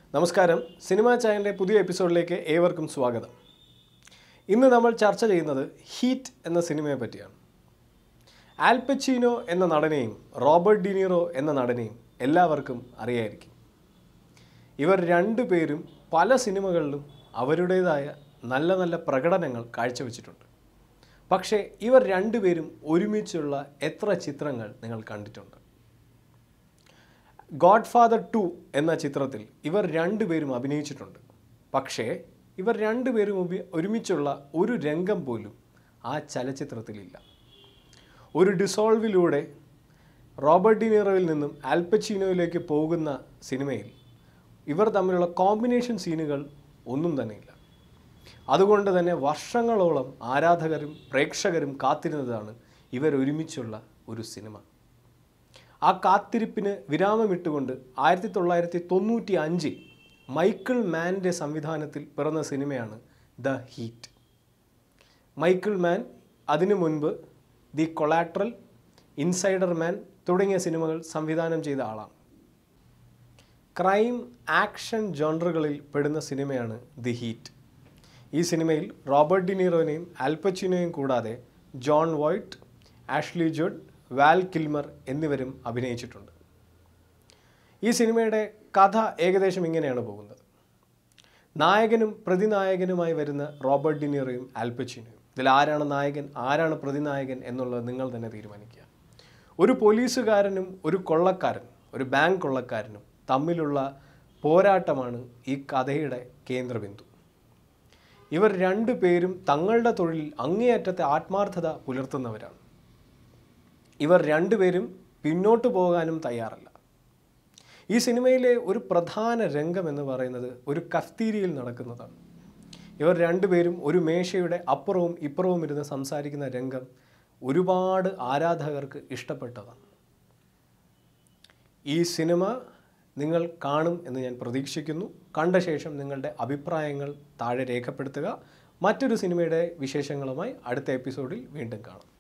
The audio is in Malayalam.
നമസ്കാരം സിനിമാ ചാനലിൻ്റെ പുതിയ എപ്പിസോഡിലേക്ക് ഏവർക്കും സ്വാഗതം ഇന്ന് നമ്മൾ ചർച്ച ചെയ്യുന്നത് ഹീറ്റ് എന്ന സിനിമയെ പറ്റിയാണ് ആൽപച്ചീനോ എന്ന നടനെയും റോബർട്ട് ഡിനീറോ എന്ന നടനെയും എല്ലാവർക്കും അറിയായിരിക്കും ഇവർ രണ്ടുപേരും പല സിനിമകളിലും അവരുടേതായ നല്ല നല്ല പ്രകടനങ്ങൾ കാഴ്ചവെച്ചിട്ടുണ്ട് പക്ഷേ ഇവർ രണ്ടുപേരും ഒരുമിച്ചുള്ള എത്ര ചിത്രങ്ങൾ നിങ്ങൾ കണ്ടിട്ടുണ്ട് ഗോഡ് ഫാദർ ടു എന്ന ചിത്രത്തിൽ ഇവർ രണ്ടുപേരും അഭിനയിച്ചിട്ടുണ്ട് പക്ഷേ ഇവർ രണ്ടുപേരും ഉപി- ഒരുമിച്ചുള്ള ഒരു രംഗം പോലും ആ ചലച്ചിത്രത്തിലില്ല ഒരു ഡിസോൾവിലൂടെ റോബർട്ട് ഡിനീറോയിൽ നിന്നും ആൽപ്പച്ചീനോയിലേക്ക് പോകുന്ന സിനിമയിൽ ഇവർ തമ്മിലുള്ള കോമ്പിനേഷൻ സീനുകൾ ഒന്നും തന്നെയില്ല അതുകൊണ്ട് തന്നെ വർഷങ്ങളോളം ആരാധകരും പ്രേക്ഷകരും കാത്തിരുന്നതാണ് ഇവർ ഒരുമിച്ചുള്ള ഒരു സിനിമ ആ കാത്തിരിപ്പിന് വിരാമമിട്ടുകൊണ്ട് ആയിരത്തി തൊള്ളായിരത്തി തൊണ്ണൂറ്റി അഞ്ചിൽ മൈക്കിൾ മാൻ്റെ സംവിധാനത്തിൽ പിറന്ന സിനിമയാണ് ദ ഹീറ്റ് മൈക്കിൾ മാൻ അതിനു മുൻപ് ദി കൊളാട്രൽ ഇൻസൈഡർ മാൻ തുടങ്ങിയ സിനിമകൾ സംവിധാനം ചെയ്ത ആളാണ് ക്രൈം ആക്ഷൻ ജോണറുകളിൽ പെടുന്ന സിനിമയാണ് ദി ഹീറ്റ് ഈ സിനിമയിൽ റോബർട്ട് ഡിനീറോനെയും ആൽപ്പച്ചിനോയും കൂടാതെ ജോൺ വോയ്റ്റ് ആഷ്ലി ജുഡ് വാൽ കിൽമർ എന്നിവരും അഭിനയിച്ചിട്ടുണ്ട് ഈ സിനിമയുടെ കഥ ഏകദേശം ഇങ്ങനെയാണ് പോകുന്നത് നായകനും പ്രതിനായകനുമായി വരുന്ന റോബർട്ട് ഡിനീറോയും ആൽപ്പച്ചിനോയും ഇതിൽ ആരാണ് നായകൻ ആരാണ് പ്രതിനായകൻ എന്നുള്ളത് നിങ്ങൾ തന്നെ തീരുമാനിക്കുക ഒരു പോലീസുകാരനും ഒരു കൊള്ളക്കാരൻ ഒരു ബാങ്ക് കൊള്ളക്കാരനും തമ്മിലുള്ള പോരാട്ടമാണ് ഈ കഥയുടെ കേന്ദ്രബിന്ദു ഇവർ രണ്ടു പേരും തങ്ങളുടെ തൊഴിലിൽ അങ്ങേയറ്റത്തെ ആത്മാർത്ഥത പുലർത്തുന്നവരാണ് ഇവർ രണ്ടുപേരും പിന്നോട്ട് പോകാനും തയ്യാറല്ല ഈ സിനിമയിലെ ഒരു പ്രധാന രംഗം എന്ന് പറയുന്നത് ഒരു കഫ്തീരിയിൽ നടക്കുന്നതാണ് ഇവർ രണ്ടുപേരും ഒരു മേശയുടെ അപ്പുറവും ഇപ്പുറവും ഇരുന്ന് സംസാരിക്കുന്ന രംഗം ഒരുപാട് ആരാധകർക്ക് ഇഷ്ടപ്പെട്ടതാണ് ഈ സിനിമ നിങ്ങൾ കാണും എന്ന് ഞാൻ പ്രതീക്ഷിക്കുന്നു കണ്ട ശേഷം നിങ്ങളുടെ അഭിപ്രായങ്ങൾ താഴെ രേഖപ്പെടുത്തുക മറ്റൊരു സിനിമയുടെ വിശേഷങ്ങളുമായി അടുത്ത എപ്പിസോഡിൽ വീണ്ടും കാണാം